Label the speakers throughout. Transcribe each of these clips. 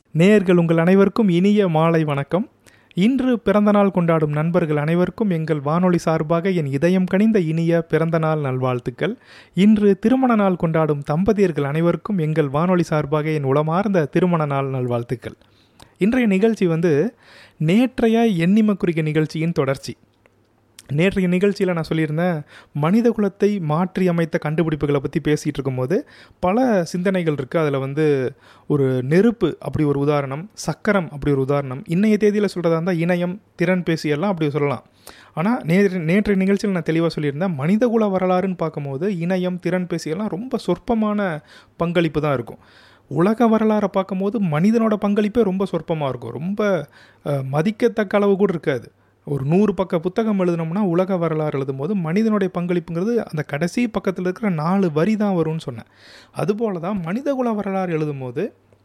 Speaker 1: நேயர்கள் உங்கள் அனைவருக்கும் இனிய மாலை வணக்கம் இன்று பிறந்தநாள் கொண்டாடும் நண்பர்கள் அனைவருக்கும் எங்கள் வானொலி சார்பாக என் இதயம் கனிந்த இனிய பிறந்தநாள் நல்வாழ்த்துக்கள் இன்று திருமண நாள் கொண்டாடும் தம்பதியர்கள் அனைவருக்கும் எங்கள் வானொலி சார்பாக என் உளமார்ந்த திருமண நாள் நல்வாழ்த்துக்கள் இன்றைய நிகழ்ச்சி வந்து நேற்றைய எண்ணிம குறிக்க நிகழ்ச்சியின் தொடர்ச்சி நேற்றைய நிகழ்ச்சியில் நான் சொல்லியிருந்தேன் மனித குலத்தை மாற்றி அமைத்த கண்டுபிடிப்புகளை பற்றி பேசிகிட்டு இருக்கும்போது பல சிந்தனைகள் இருக்குது அதில் வந்து ஒரு நெருப்பு அப்படி ஒரு உதாரணம் சக்கரம் அப்படி ஒரு உதாரணம் இன்றைய தேதியில் சொல்கிறதா இருந்தால் இணையம் திறன் பேசியெல்லாம் அப்படி சொல்லலாம் ஆனால் நேற்று நேற்றைய நிகழ்ச்சியில் நான் தெளிவாக சொல்லியிருந்தேன் மனிதகுல வரலாறுன்னு பார்க்கும்போது இணையம் திறன் பேசியெல்லாம் ரொம்ப சொற்பமான பங்களிப்பு தான் இருக்கும் உலக வரலாறை பார்க்கும்போது மனிதனோட பங்களிப்பே ரொம்ப சொற்பமாக இருக்கும் ரொம்ப அஹ், மதிக்கத்தக்க அளவு கூட இருக்காது ஒரு நூறு பக்க புத்தகம் எழுதினோம்னா உலக வரலாறு எழுதும்போது மனிதனுடைய பங்களிப்புங்கிறது அந்த கடைசி பக்கத்தில் இருக்கிற நாலு வரி தான் வரும்னு சொன்னேன் அதுபோல தான் மனிதகுல வரலாறு எழுதும்போது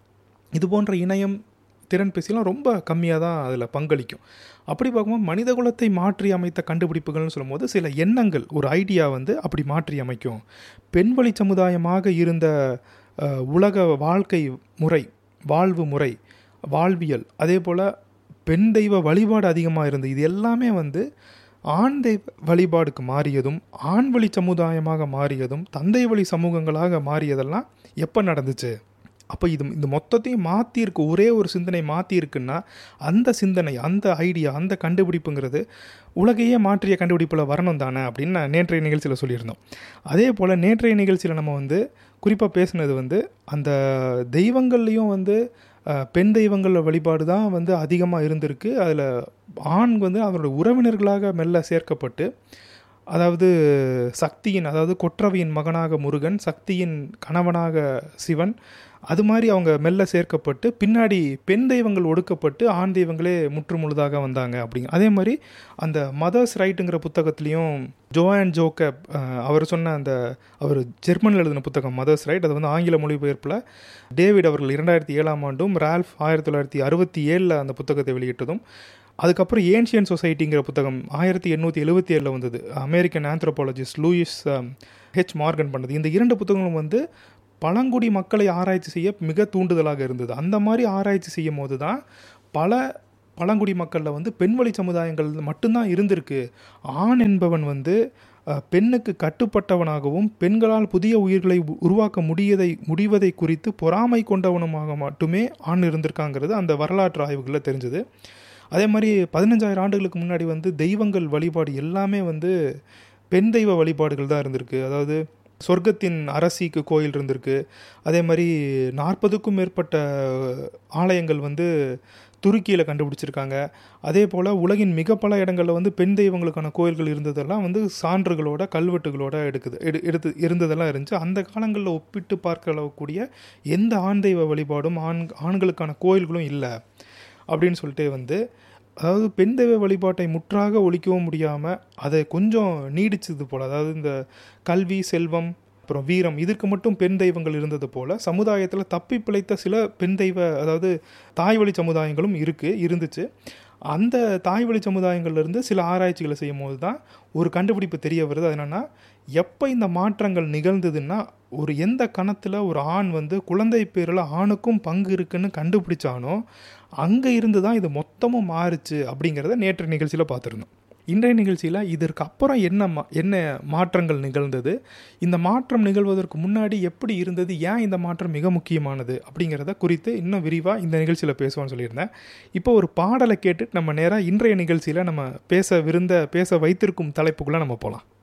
Speaker 1: இது போன்ற இணையம் திறன் பேசிலாம் ரொம்ப கம்மியாக தான் அதில் பங்களிக்கும் அப்படி பார்க்கும்போது மனித குலத்தை மாற்றி அமைத்த கண்டுபிடிப்புகள்னு சொல்லும்போது சில எண்ணங்கள் ஒரு ஐடியா வந்து அப்படி மாற்றி அமைக்கும் பெண்வழி சமுதாயமாக இருந்த அஹ், உலக வாழ்க்கை முறை வாழ்வு முறை வாழ்வியல் அதே போல் பெண் தெய்வ வழிபாடு அதிகமாக இருந்தது இது எல்லாமே வந்து ஆண் தெய்வ வழிபாடுக்கு மாறியதும் ஆண் வழி சமுதாயமாக மாறியதும் தந்தை வழி சமூகங்களாக மாறியதெல்லாம் எப்போ நடந்துச்சு அப்போ இது இந்த மொத்தத்தையும் மாற்றிருக்கு ஒரே ஒரு சிந்தனை மாற்றிருக்குன்னா அந்த சிந்தனை அந்த ஐடியா அந்த கண்டுபிடிப்புங்கிறது உலகையே மாற்றிய கண்டுபிடிப்பில் வரணும் தானே அப்படின்னு நான் நேற்றைய நிகழ்ச்சியில் சொல்லியிருந்தோம் அதே போல் நேற்றைய நிகழ்ச்சியில் நம்ம வந்து குறிப்பாக பேசுனது வந்து அந்த தெய்வங்கள்லேயும் வந்து அஹ், பெண் தெய்வங்கள் வழிபாடு தான் வந்து அதிகமாக இருந்திருக்கு அதில் ஆண் வந்து அவரோட உறவினர்களாக மெல்ல சேர்க்கப்பட்டு அதாவது சக்தியின் அதாவது கொற்றவையின் மகனாக முருகன் சக்தியின் கணவனாக சிவன் அது மாதிரி அவங்க மெல்ல சேர்க்கப்பட்டு பின்னாடி பெண் தெய்வங்கள் ஒடுக்கப்பட்டு ஆண் தெய்வங்களே முற்று முழுதாக வந்தாங்க அப்படிங்க அதே மாதிரி அந்த மதர்ஸ் ரைட்டுங்கிற புத்தகத்துலேயும் ஜோஆன் ஜோக்கப் அஹ், அவர் சொன்ன அந்த அவர் ஜெர்மனில் எழுதின புத்தகம் மதர்ஸ் ரைட் அது வந்து ஆங்கில மொழிபெயர்ப்பில் டேவிட் அவர்கள் இரண்டாயிரத்தி ஏழாம் ஆண்டும் ரால்ஃப் ஆயிரத்தி தொள்ளாயிரத்தி அறுபத்தி ஏழில் அந்த புத்தகத்தை வெளியிட்டதும் அதுக்கப்புறம் ஏன்ஷியன் சொசைட்டிங்கிற புத்தகம் ஆயிரத்தி எண்ணூற்றி எழுபத்தி ஏழில் வந்தது American anthropologist Lewis H Morgan பண்ணது இந்த இரண்டு புத்தகங்களும் வந்து பழங்குடி மக்களை ஆராய்ச்சி செய்ய மிக தூண்டுதலாக இருந்தது அந்த மாதிரி ஆராய்ச்சி செய்யும் போது தான் பல பழங்குடி மக்களில் வந்து பெண்வழி சமுதாயங்கள் மட்டும்தான் இருந்திருக்கு ஆண் என்பவன் வந்து அஹ், பெண்ணுக்கு கட்டுப்பட்டவனாகவும் பெண்களால் புதிய உயிர்களை உ- உருவாக்க முடியதை முடிவதை குறித்து பொறாமை கொண்டவனுமாக மட்டுமே ஆண் இருந்திருக்காங்கிறது அந்த வரலாற்று ஆய்வுகளில் தெரிஞ்சது அதே மாதிரி பதினஞ்சாயிரம் ஆண்டுகளுக்கு முன்னாடி வந்து தெய்வங்கள் வழிபாடு எல்லாமே வந்து பெண் தெய்வ வழிபாடுகள் தான் இருந்திருக்கு அதாவது சொர்க்கத்தின் அரசிக்கு கோயில் இருந்திருக்கு அதே மாதிரி நாற்பதுக்கும் மேற்பட்ட ஆலயங்கள் வந்து துருக்கியில் கண்டுபிடிச்சிருக்காங்க அதே போல் உலகின் மிக பல இடங்களில் வந்து பெண் தெய்வங்களுக்கான கோயில்கள் இருந்ததெல்லாம் வந்து சான்றுகளோட கல்வெட்டுகளோட எடுக்குது எடு எடுத்து இருந்ததெல்லாம் இருந்துச்சு அந்த காலங்களில் ஒப்பிட்டு பார்க்கக்கூடிய எந்த ஆண் தெய்வ வழிபாடும் ஆண் ஆண்களுக்கான கோயில்களும் இல்லை அப்படின்னு சொல்லிட்டு வந்து அதாவது பெண் தெய்வ வழிபாட்டை முற்றாக ஒழிக்கவும் முடியாமல் அதை கொஞ்சம் நீடிச்சது போல் அதாவது இந்த கல்வி செல்வம் அப்புறம் வீரம் இதற்கு மட்டும் பெண் தெய்வங்கள் இருந்தது போல் சமுதாயத்தில் தப்பி பிழைத்த சில பெண் தெய்வ அதாவது தாய் வழி சமுதாயங்களும் இருக்குது இருந்துச்சு அந்த தாய் வழி சமுதாயங்கள்லேருந்து சில ஆராய்ச்சிகளை செய்யும் போது தான் ஒரு கண்டுபிடிப்பு தெரிய வருது அது என்னென்னா எப்போ இந்த மாற்றங்கள் நிகழ்ந்ததுன்னா ஒரு எந்த கணத்தில் ஒரு ஆண் வந்து குழந்தை பேரில் ஆணுக்கும் பங்கு இருக்குன்னு கண்டுபிடிச்சானோ அங்கே இருந்து தான் இது மொத்தமும் மாறுச்சு அப்படிங்கிறத நேற்று நிகழ்ச்சியில் பார்த்துருந்தோம் இன்றைய நிகழ்ச்சியில் இதற்கு அப்புறம் என்ன மா என்ன மாற்றங்கள் நிகழ்ந்தது இந்த மாற்றம் நிகழ்வதற்கு முன்னாடி எப்படி இருந்தது ஏன் இந்த மாற்றம் மிக முக்கியமானது அப்படிங்கிறத குறித்து இன்னும் விரிவாக இந்த நிகழ்ச்சியில் பேசுவோம்னு சொல்லியிருந்தேன் இப்போ ஒரு பாடலை கேட்டு நம்ம நேராக இன்றைய நிகழ்ச்சியில் நம்ம பேச விருந்த பேச வைத்திருக்கும் தலைப்புக்குள்ளே நம்ம போகலாம்